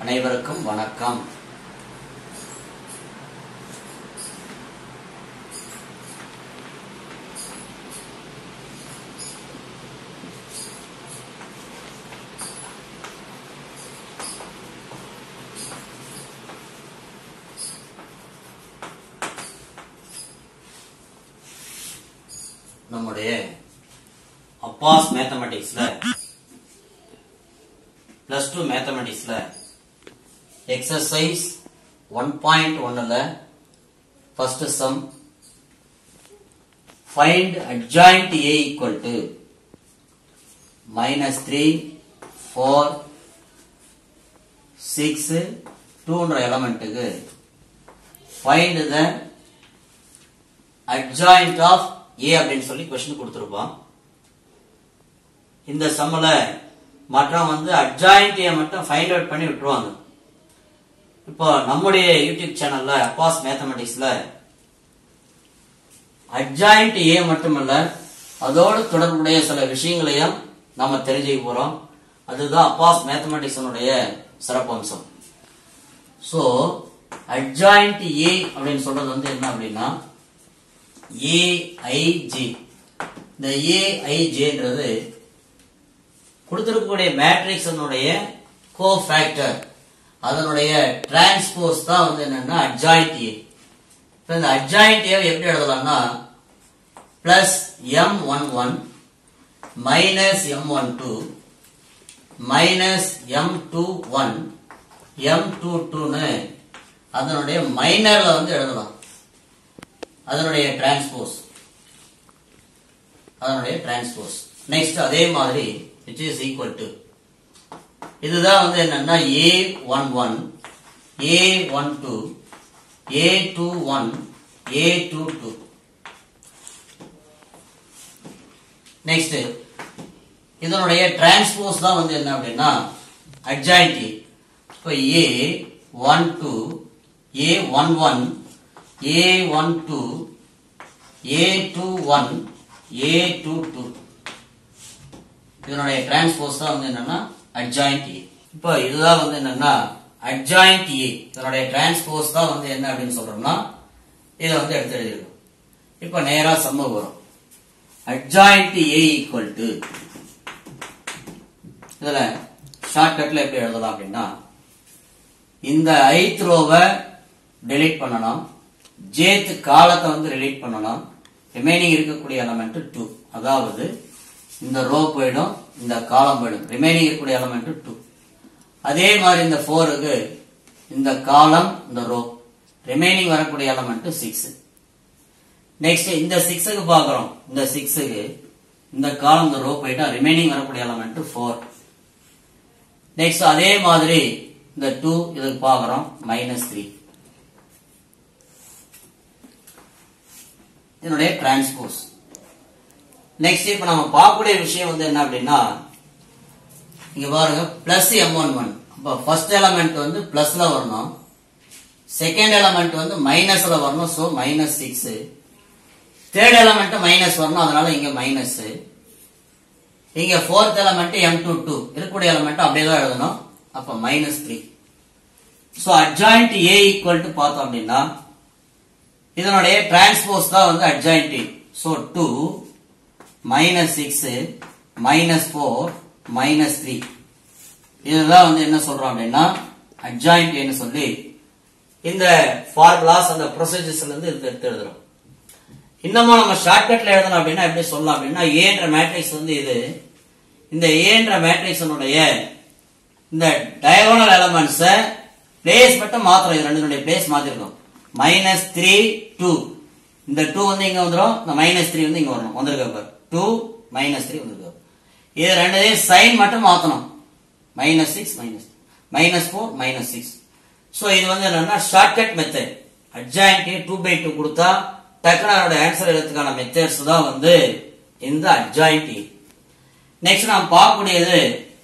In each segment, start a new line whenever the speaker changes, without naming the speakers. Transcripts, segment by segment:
அனைவருக்கும் வணக்கம் நம்முடைய அப்பாஸ் மேத்தமெட்டிக்ஸ்ல பிளஸ் டூ மேத்தமெட்டிக்ஸ்ல எக்ஸசைஸ் ஒன் பாயிண்ட் ஒன்னுல first sum find adjoint A equal to minus three four six டூன்ற எலமெண்ட்டுக்கு find the adjoint of A அப்படின்னு சொல்லி கொஸ்டின் கொடுத்துருப்பான் இந்த சம்மல மற்றவங்க வந்து அட்ஜாயிண்ட் ஏ மட்டும் ஃபைண்ட் அவுட் பண்ணி விட்டுருவாங்க இப்போ நம்முடைய யூடியூப் சேனல்ல அப்பாஸ் மேத்தமெட்டிக்ஸ்ல அட்ஜாயிண்ட் ஏ மட்டுமல்ல அதோடு தொடர்புடைய சில விஷயங்களையும் நாம தெரிஞ்சுக்க போறோம் அதுதான் அப்பாஸ் மேத்தமெட்டிக்ஸனுடைய சிறப்பம்சம் ஸோ அட்ஜாயிண்ட் ஏ அப்படின்னு சொல்றது வந்து என்ன அப்படின்னா ஏஐஜே இந்த ஏஐஜேன்றது கொடுத்திருக்கக்கூடிய மேட்ரிக்ஸனுடைய கோஃபேக்டர் அதனுடைய டிரான்ஸ்போஸ் தான் வந்து என்னன்னா அட்ஜாயிண்ட் ஏ இப்போ இந்த அட்ஜாயிண்ட் ஏ எப்படி எழுதலாம்னா plus M one one minus M one two minus M two one M two டூன்னு அதனுடைய மைனர்ல வந்து எழுதலாம் அதனுடைய டிரான்ஸ்போஸ் அதனுடைய டிரான்ஸ்போஸ் நெக்ஸ்ட் அதே மாதிரி விச் இஸ் ஈக்குவல் டு இதுதான் வந்து என்னன்னா A one one A one two A two one A two two next இதனுடைய டிரான்ஸ்போஸ் தான் வந்து என்ன அப்படின்னா அட்ஜாயிண்ட் இப்போ A one two A one one A one two A two one A two two இதனுடைய டிரான்ஸ்போஸ் தான் வந்து என்னன்னா அட்ஜாயிண்ட் ஏ இப்போ இதுதான் வந்து என்னன்னா அட்ஜாயிண்ட் ஏ இதனுடைய டிரான்ஸ்போஸ் தான் வந்து என்ன அப்படின்னு சொல்றோம்னா இதை வந்து எடுத்து எழுதிருக்கோம் இப்போ நேரா சம்ம வரும் அட்ஜாயிண்ட் ஏ ஈக்குவல் டு இதுல ஷார்ட்கட்ல எப்படி எழுதலாம் அப்படின்னா இந்த ஐத் ரோவை டெலீட் பண்ணணும் ஜேத் காலத்தை வந்து ரிலீட் பண்ணணும் ரிமைனிங் இருக்கக்கூடிய எலமெண்ட் டூ அதாவது இந்த ரோ போயிடும் இந்த காலம் போயிடும் ரிமைனிங் இருக்கக்கூடிய எலமெண்ட் டூ அதே மாதிரி இந்த ஃபோருக்கு இந்த காலம் இந்த ரோ ரிமைனிங் வரக்கூடிய எலமெண்ட் சிக்ஸ் நெக்ஸ்ட் இந்த சிக்ஸுக்கு பார்க்குறோம் இந்த சிக்ஸுக்கு இந்த காலம் இந்த ரோ போயிட்டா ரிமைனிங் வரக்கூடிய எலமெண்ட் ஃபோர் நெக்ஸ்ட் அதே மாதிரி இந்த டூ இதுக்கு பார்க்குறோம் மைனஸ் த்ரீ இதனுடைய டிரான்ஸ்போஸ் நெக்ஸ்ட் இப்ப நம்ம பார்க்கக்கூடிய விஷயம் வந்து என்ன அப்படின்னா இங்க பாருங்க பிளஸ் எம் ஒன் ஒன் அப்ப ஃபர்ஸ்ட் எலமெண்ட் வந்து பிளஸ்ல வரணும் செகண்ட் எலமெண்ட் வந்து மைனஸ்ல வரணும் so minus six third element minus வரணும் அதனால இங்க மைனஸ் இங்க fourth element M two two இருக்கக்கூடிய எலமெண்ட் அப்படியே தான் எழுதணும் அப்ப minus three so adjoint A equal to பார்த்தோம் அப்படின்னா இதனுடைய டிரான்ஸ்போஸ் தான் வந்து adjoint so two minus six minus four minus three இதுதான் வந்து என்ன சொல்றோம் அப்படின்னா அட்ஜாயிண்ட் சொல்லி இந்த ஃபார்முலாஸ் அந்த ப்ரொசீஜர்ஸ்ல இருந்து எடுத்து எடுத்து எழுதுறோம் இன்னமும் நம்ம ஷார்ட்கட்ல எழுதணும் அப்படின்னா எப்படி சொல்லலாம் அப்படின்னா ஏன்ற மேட்ரிக்ஸ் வந்து இது இந்த ஏன்ற மேட்ரிக்ஸனுடைய இந்த டயகோனல் எலமெண்ட்ஸை பிளேஸ் மட்டும் மாத்திரம் இது ரெண்டுனுடைய பிளேஸ் மாத்திருக்கோம் மைனஸ் த்ரீ டூ இந்த டூ வந்து இங்க வந்துடும் இந்த மைனஸ் த்ரீ வந்து இங்க வரணும் வந்திருக்க டூ மைனஸ் த்ரீ வந்திருக்கு இது ரெண்டையும் சைன் மட்டும் மாத்தணும் minus six minus minus four minus six so இது வந்து என்னன்னா shortcut method adjoint two by two கொடுத்தா டக்குனு அதோட ஆன்சர் எழுதுறதுக்கான மெத்தட்ஸ் தான் வந்து இந்த அட்ஜாயிண்ட் நெக்ஸ்ட் நாம் பார்க்கக்கூடியது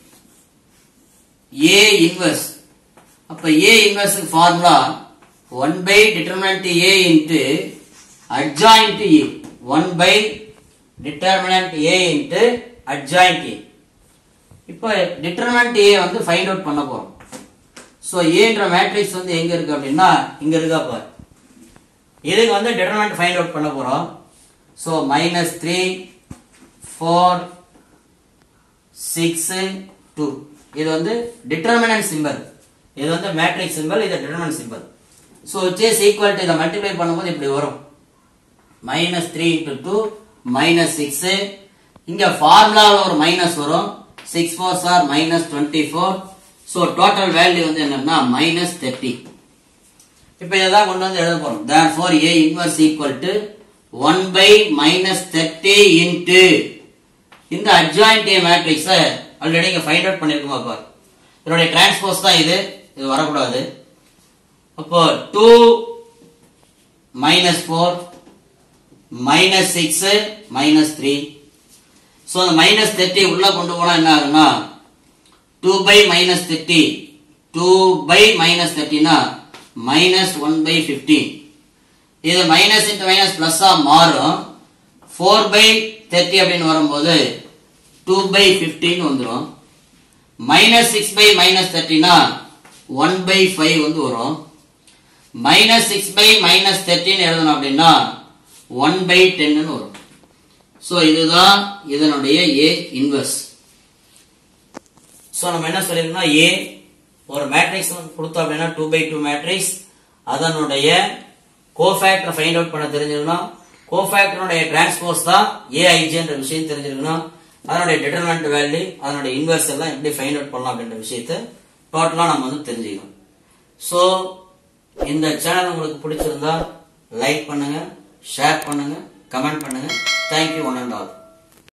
ஏ இன்வெர்ஸ் அப்ப A inverse formula 1 by determinant A into adjoint A. 1 by determinant A into adjoint A. இப்போ determinant A வந்து ஃபைண்ட் அவுட் பண்ண போறோம் ஸோ ஏன்ற மேட்ரிக்ஸ் வந்து எங்க இருக்கு அப்படின்னா இங்க இருக்கா பாரு இதுக்கு வந்து டிட்டர்மெண்ட் ஃபைண்ட் அவுட் பண்ண போறோம் so minus three four six two இது வந்து டிட்டர்மினன்ட் சிம்பல் இது வந்து மேட்ரிக்ஸ் சிம்பல் இது determinant symbol so says equal to இதை மல்டிப்ளை பண்ணும்போது இப்படி வரும் minus three into two minus six இங்க ஃபார்முலாவில் ஒரு மைனஸ் வரும் six four sir minus twenty four so total value வந்து என்னன்னா மைனஸ் தேர்ட்டி இப்போ இதான் கொண்டு வந்து எழுத போறோம் therefore A inverse equal to one by minus thirty into இந்த அட்ஜாயிண்ட் ஏ மேட்ரிக்ஸை ஆல்ரெடி இங்க ஃபைண்ட் அவுட் பண்ணிருக்கோமா பார் இதனுடைய டிரான்ஸ்போஸ் தான் இது இது வரக்கூடாது அப்போ two minus four minus six minus three so அந்த மைனஸ் தேர்ட்டி உள்ள கொண்டு போனா என்ன ஆகுனா two by minus thirty two by minus தேர்ட்டினா மைனஸ் ஒன் பை ஃபிஃப்டீன் இது மைனஸ் இன்ட்டு மைனஸ் பிளஸ்ஸா மாறும் ஃபோர் பை தேர்ட்டி அப்படின்னு வரும்போது டூ பை ஃபிஃப்டின் வந்துடும் மைனஸ் சிக்ஸ் பை மைனஸ் தேர்ட்டினா ஒன் பை ஃபைவ் வந்து வரும் மைனஸ் சிக்ஸ் பை மைனஸ் தேர்ட்டின்னு எழுதணும் அப்படின்னா ஒன் பை டென்னு வரும் ஸோ இதுதான் இதனுடைய ஏ இன்வெர்ஸ் ஸோ நம்ம என்ன சொல்லியிருக்கோம்னா ஏ ஒரு மேட்ரிக்ஸ் கொடுத்தோம் அப்படின்னா டூ பை டூ மேட்ரிக்ஸ் அதனுடைய கோஃபேக்டர் ஃபைண்ட் அவுட் பண்ண தெரிஞ்சிருக்கணும் கோஃபேக்டருடைய டிரான்ஸ்போஸ் தான் ஏஐஜின்ற விஷயம் தெரிஞ்சிருக்கணும் அதனுடைய டிட்டர்மெண்ட் வேல்யூ அதனுடைய இன்வெர்ஸ் எல்லாம் எப்படி ஃபைண்ட் அவுட் பண்ணலாம் அப்படின்ற விஷயத்த டோட்டலாக நம்ம வந்து தெரிஞ்சுக்கணும் ஸோ இந்த சேனல் உங்களுக்கு பிடிச்சிருந்தா லைக் பண்ணுங்க ஷேர் பண்ணுங்க கமெண்ட் பண்ணுங்க தேங்க்யூ ஒன் அண்ட் ஆல்